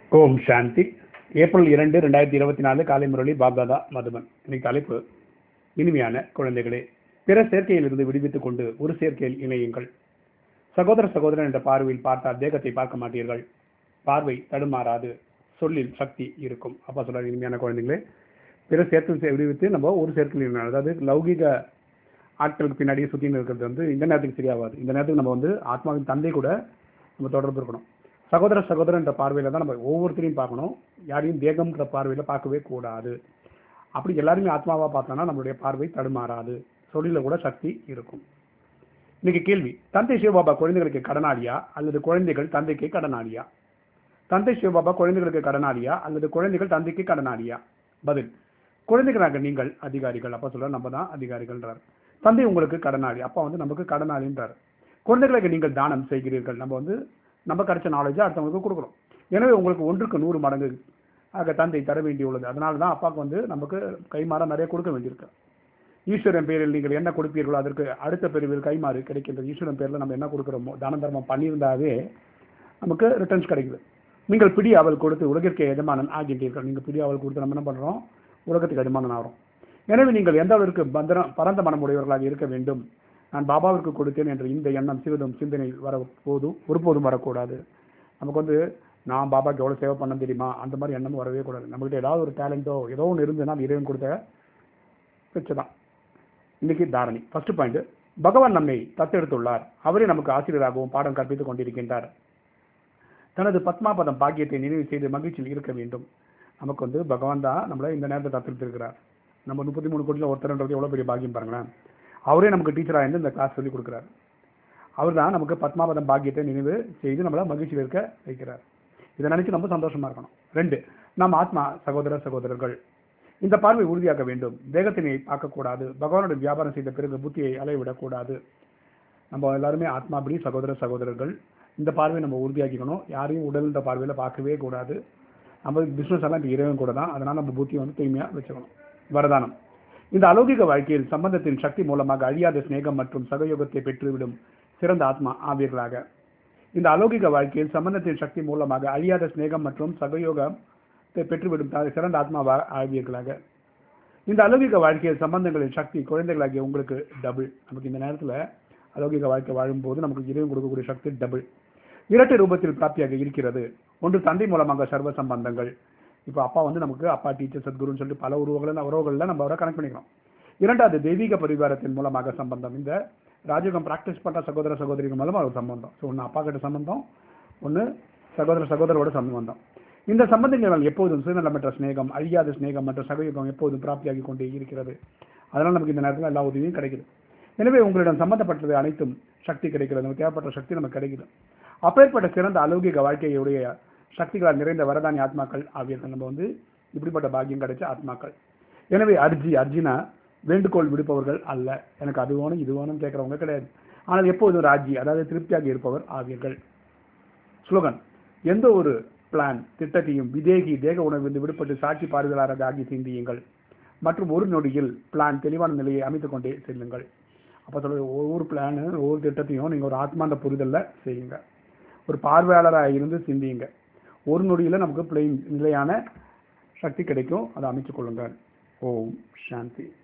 ஓம் சாந்தி April இரண்டு ரெண்டாயிரத்தி இருபத்தி நாலு காலை முரளி பாப்தாதா மதுபன் இன்னைக்கு தலைப்பு இனிமையான குழந்தைகளே பிற சேர்க்கையிலிருந்து விடுவித்துக் கொண்டு ஒரு சேர்க்கையில் இணையுங்கள் சகோதர சகோதரன் என்ற பார்வையில் பார்த்தால் தேகத்தை பார்க்க மாட்டீர்கள் பார்வை தடுமாறாது சொல்லில் சக்தி இருக்கும் அப்பா சொல்றாரு இனிமையான குழந்தைகளே பிற சேர்க்கை விடுவித்து நம்ம ஒரு சேர்க்கையில் இணையணும். அதாவது லௌகிக ஆட்களுக்கு பின்னாடியே சுற்றின்னு இருக்கிறது வந்து இந்த நேரத்துக்கு சரியாகாது இந்த நேரத்துக்கு நம்ம வந்து ஆத்மாவின் தந்தை கூட நம்ம தொடர்பு இருக்கணும் சகோதர சகோதரன் என்ற பார்வையில தான் நம்ம ஒவ்வொருத்தரையும் பார்க்கணும் யாரையும் தேகம்ன்ற பார்வையில பார்க்கவே கூடாது அப்படி எல்லாருமே ஆத்மாவா பார்த்தோம்னா நம்மளுடைய பார்வை தடுமாறாது சொல்லில கூட சக்தி இருக்கும் இன்னைக்கு கேள்வி தந்தை சிவபாபா குழந்தைகளுக்கு கடனாளியா அல்லது குழந்தைகள் தந்தைக்கு கடனாளியா தந்தை சிவபாபா குழந்தைகளுக்கு கடனாளியா அல்லது குழந்தைகள் தந்தைக்கு கடனாளியா பதில் குழந்தைகளாக நீங்கள் அதிகாரிகள் அப்பா சொல்ற நம்ம தான் அதிகாரிகள்ன்றார் தந்தை உங்களுக்கு கடனாளி அப்பா வந்து நமக்கு கடனாளின்றார் குழந்தைகளுக்கு நீங்கள் தானம் செய்கிறீர்கள் நம்ம வந்து நம்ம கிடைச்ச நாலேஜை அடுத்தவங்களுக்கு கொடுக்குறோம் எனவே உங்களுக்கு ஒன்றுக்கு நூறு மடங்கு ஆக தந்தை தர வேண்டியுள்ளது அதனால தான் அப்பாவுக்கு வந்து நமக்கு கைமாற நிறைய கொடுக்க வேண்டியிருக்கு ஈஸ்வரன் பேரில் நீங்கள் என்ன கொடுப்பீர்களோ அதற்கு அடுத்த பிரிவில் கைமாறு கிடைக்கின்றது ஈஸ்வரன் பேரில் நம்ம என்ன கொடுக்குறோமோ தான தர்மம் பண்ணியிருந்தாவே நமக்கு ரிட்டர்ன்ஸ் கிடைக்குது நீங்கள் பிடி அவள் கொடுத்து உலகிற்கு எஜமானன் ஆகின்றீர்கள் நீங்கள் பிடி அவள் கொடுத்து நம்ம என்ன பண்ணுறோம் உலகத்துக்கு எஜமானன் ஆகிறோம் எனவே நீங்கள் எந்த அளவிற்கு பத்திரம் பரந்த மனமுடையவர்களாக இருக்க வேண்டும் நான் பாபாவிற்கு கொடுத்தேன் என்ற இந்த எண்ணம் சிறிதும் சிந்தனை வர போதும் ஒருபோதும் வரக்கூடாது நமக்கு வந்து நான் பாபாக்கு எவ்வளோ சேவை பண்ண தெரியுமா அந்த மாதிரி எண்ணமும் வரவே கூடாது நம்மகிட்ட ஏதாவது ஒரு டேலண்டோ ஏதோ ஒன்று இருந்ததுன்னா அது இறைவன் கொடுத்த பிச்சை தான் இன்னைக்கு தாரணி ஃபர்ஸ்ட் பாயிண்ட் பகவான் நம்மை தத்தெடுத்துள்ளார் அவரே நமக்கு ஆசிரியராகவும் பாடம் கற்பித்துக் கொண்டிருக்கின்றார் தனது பத்மாபதம் பாக்கியத்தை நினைவு செய்து மகிழ்ச்சியில் இருக்க வேண்டும் நமக்கு வந்து பகவான் தான் நம்மளை இந்த நேரத்தை தத்தெடுத்திருக்கிறார் நம்ம முப்பத்தி மூணு கோடியில் ஒருத்தர்ன்றது எவ்வளோ பெரிய பாக்கியம் பாருங்களேன் அவரே நமக்கு டீச்சராக இருந்து இந்த கிளாஸ் சொல்லி கொடுக்குறாரு அவர் தான் நமக்கு பத்மாபதம் பாக்கியத்தை நினைவு செய்து நம்மளை மகிழ்ச்சியில் இருக்க வைக்கிறார் இதை நினைச்சு நம்ம சந்தோஷமா இருக்கணும் ரெண்டு நாம் ஆத்மா சகோதர சகோதரர்கள் இந்த பார்வை உறுதியாக்க வேண்டும் வேகத்தினை பார்க்கக்கூடாது பகவானுடைய வியாபாரம் செய்த பிறகு புத்தியை அலைவிடக்கூடாது நம்ம எல்லாருமே ஆத்மாபடி சகோதர சகோதரர்கள் இந்த பார்வையை நம்ம உறுதியாக்கிக்கணும் யாரையும் உடல்ன்ற பார்வையில் பார்க்கவே கூடாது நம்ம பிஸ்னஸ் எல்லாம் இப்போ இறைவன் கூட தான் அதனால் நம்ம புத்தியை வந்து தூய்மையாக வச்சுக்கணும் வரதானம் இந்த அலௌகிக வாழ்க்கையில் சம்பந்தத்தின் சக்தி மூலமாக அழியாத சிநேகம் மற்றும் சகயோகத்தை பெற்றுவிடும் சிறந்த ஆத்மா ஆவியர்களாக இந்த அலௌகிக வாழ்க்கையில் சம்பந்தத்தின் சக்தி மூலமாக அழியாத சிநேகம் மற்றும் சகயோகத்தை பெற்றுவிடும் த- சிறந்த ஆத்மாவா ஆவியர்களாக இந்த அலௌகிக வாழ்க்கையில் சம்பந்தங்களின் சக்தி குழந்தைகளாகிய உங்களுக்கு டபுள் நமக்கு இந்த நேரத்தில் அலௌகிக வாழ்க்கை வாழும்போது நமக்கு இறைவன் கொடுக்கக்கூடிய சக்தி டபுள் இரட்டை ரூபத்தில் பிராப்தியாக இருக்கிறது ஒன்று தந்தை மூலமாக சர்வ சம்பந்தங்கள் இப்போ அப்பா வந்து நமக்கு அப்பா டீச்சர் சத்குருன்னு சொல்லிட்டு பல உருவங்களில் உறவுகளில் நம்ம அவரை கனெக்ட் பண்ணிக்கிறோம் இரண்டாவது தெய்வீக பரிவாரத்தின் மூலமாக சம்பந்தம் இந்த ராஜயோகம் பிராக்டிஸ் பண்ற சகோதர சகோதரிகள் மூலமாக ஒரு சம்பந்தம் ஸோ ஒன்று அப்பா கிட்ட சம்பந்தம் ஒன்று சகோதர சகோதரோட சம்பந்தம் இந்த சம்பந்தங்கள் எப்போதும் சுயநலமற்ற சிநேகம் அழியாத சிநேகம் மற்றும் சகயோகம் எப்போதும் பிராப்தியாகி கொண்டே இருக்கிறது அதனால் நமக்கு இந்த நேரத்தில் எல்லா உதவியும் கிடைக்குது எனவே உங்களிடம் சம்பந்தப்பட்டது அனைத்தும் சக்தி கிடைக்கிறது நமக்கு தேவைப்பட்ட சக்தி நமக்கு கிடைக்குது அப்பேற்பட்ட சிறந்த அலௌகிக வாழ்க்கையுடைய சக்திகளால் நிறைந்த வரதானி ஆத்மாக்கள் ஆகியவர்கள் நம்ம வந்து இப்படிப்பட்ட பாக்கியம் கிடைச்ச ஆத்மாக்கள் எனவே அர்ஜி அர்ஜுனா வேண்டுகோள் விடுப்பவர்கள் அல்ல எனக்கு அது வேணும் இது வேணும் கேட்கறவங்க கிடையாது ஆனால் எப்போதும் ராஜி அதாவது திருப்தியாக இருப்பவர் ஆவீர்கள் ஸ்லோகன் எந்த ஒரு பிளான் திட்டத்தையும் விதேகி தேக உணர்விலிருந்து விடுபட்டு சாட்சி பார்வையாளராக ஆகி சிந்தியுங்கள் மற்றும் ஒரு நொடியில் பிளான் தெளிவான நிலையை அமைத்துக் கொண்டே செல்லுங்கள் அப்போ சொல்ல ஒவ்வொரு பிளானு ஒவ்வொரு திட்டத்தையும் நீங்கள் ஒரு ஆத்மாந்த புரிதலில் செய்யுங்க ஒரு பார்வையாளராக இருந்து சிந்தியுங்க ஒரு நொடியில் நமக்கு பிளெயின் நிலையான சக்தி கிடைக்கும் அதை அமைத்துக் கொள்ளுங்கள் ஓம் சாந்தி